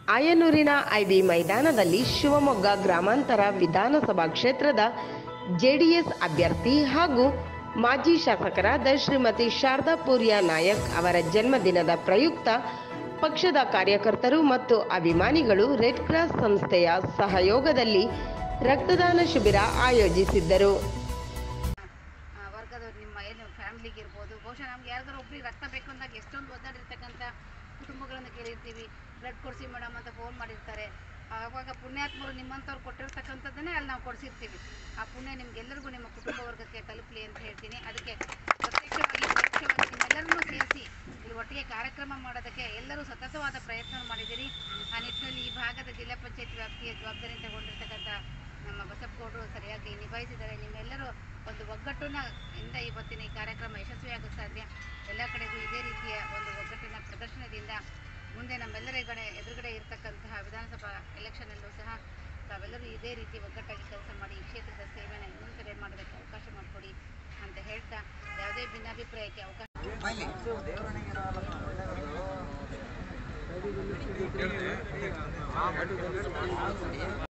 ಆಯನೂರಿನ IB ಮೈದಾನದಲ್ಲಿ ಶಿವಮೊಗ್ಗ ಗ್ರಾಮಾಂತರ ವಿಧಾನಸಭಾ ಕ್ಷೇತ್ರದ ಜೆಡಿಎಸ್ ಅಭ್ಯರ್ಥಿ ಹಾಗೂ ಮಾಜಿ ಶಾಸಕರಾದ ಶ್ರೀಮತಿ ಶಾರದಾ ಪೂರ್ಯ ನಾಯಕ್ ಅವರ ಜನ್ಮದಿನದ ಪ್ರಯುಕ್ತ ಪಕ್ಷದ ಕಾರ್ಯಕರ್ತರು ಮತ್ತು ಅಭಿಮಾನಿಗಳು ರೆಡ್ ಕ್ರಾಸ್ ಸಂಸ್ಥೆಯ ಸಹಯೋಗದಲ್ಲಿ ರಕ್ತದಾನ ಶಿಬಿರ ಆಯೋಜಿಸಿದ್ದರು ಆ, ವರ್ಗದವ್ರು ನಿಮ್ಮ ಏನು ಫ್ಯಾಮಿಲಿಗೆ ಇರ್ಬೋದು ಬಹುಶಃ ನಮ್ಗೆ ಯಾರಿಗಾರು ಒಬ್ರಿಗೆ ರಕ್ತ ಬೇಕು ಅಂದಾಗ ಎಷ್ಟೊಂದು ಒದ್ದಾಡಿರ್ತಕ್ಕಂಥ ಕುಟುಂಬಗಳನ್ನು ಕೇಳಿರ್ತೀವಿ ಬ್ಲಡ್ ಕೊಡಿಸಿ ಮೇಡಮ್ ಅಂತ ಫೋನ್ ಮಾಡಿರ್ತಾರೆ ಆವಾಗ ಪುಣ್ಯಾತ್ಮರು ನಿಮ್ಮಂಥವ್ರು ಕೊಟ್ಟಿರ್ತಕ್ಕಂಥದ್ದನ್ನೇ ಅಲ್ಲಿ ನಾವು ಕೊಡಿಸಿರ್ತೀವಿ ಆ ಪುಣ್ಯ ನಿಮ್ಗೆಲ್ಲರಿಗೂ ನಿಮ್ಮ ಕುಟುಂಬ ವರ್ಗಕ್ಕೆ ತಲುಪಲಿ ಅಂತ ಹೇಳ್ತೀನಿ ಅದಕ್ಕೆ ಪ್ರತ್ಯಕ್ಷವಾಗಿ ಪರೋಕ್ಷವಾಗಿ ನಿಮ್ಮೆಲ್ಲರನ್ನೂ ಸೇರಿಸಿ ಇಲ್ಲಿ ಒಟ್ಟಿಗೆ ಕಾರ್ಯಕ್ರಮ ಮಾಡೋದಕ್ಕೆ ಎಲ್ಲರೂ ಸತತವಾದ ಪ್ರಯತ್ನ ಮಾಡಿದ್ದೀರಿ ಆ ನಿಟ್ಟಿನಲ್ಲಿ ಈ ಭಾಗದ ಜಿಲ್ಲಾ ಪಂಚಾಯತ್ ವ್ಯಾಪ್ತಿಯ ಜವಾಬ್ದಾರಿ ತಗೊಂಡಿರ್ತಕ್ಕಂಥ ನಮ್ಮ ಬಸಪ್ಪಗೌಡರು ಸರಿಯಾಗಿ ನಿಭಾಯಿಸಿದ್ದಾರೆ ನಿಮ್ಮೆಲ್ಲರೂ ಒಂದು ಒಗ್ಗಟ್ಟನ್ನ ಇಂದ ಇವತ್ತಿನ ಈ ಕಾರ್ಯಕ್ರಮ ಯಶಸ್ವಿಯಾಗಕ್ಕೆ ಸಾಧ್ಯ ಎಲ್ಲ ಕಡೆಗೂ ಇದೇ ರೀತಿಯ ಒಂದು ಒಗ್ಗಟ್ಟಿನ ಪ್ರದರ್ಶನದಿಂದ ಮುಂದೆ ನಮ್ಮೆಲ್ಲರ ಕಡೆ ಎದುರುಗಡೆ ಇರತಕ್ಕಂತಹ ವಿಧಾನಸಭಾ ಎಲೆಕ್ಷನಲ್ಲೂ ಸಹ ತಾವೆಲ್ಲರೂ ಇದೇ ರೀತಿ ಒಗ್ಗಟ್ಟಾಗಿ ಕೆಲಸ ಮಾಡಿ ಈ ಕ್ಷೇತ್ರದ ಸೇವೆಯನ್ನು ಇನ್ನೊಂದು ಕಡೆ ಮಾಡೋದಕ್ಕೆ ಅವಕಾಶ ಮಾಡಿಕೊಡಿ ಅಂತ ಹೇಳ್ತಾ ಯಾವುದೇ ಭಿನ್ನಾಭಿಪ್ರಾಯಕ್ಕೆ ಅವಕಾಶ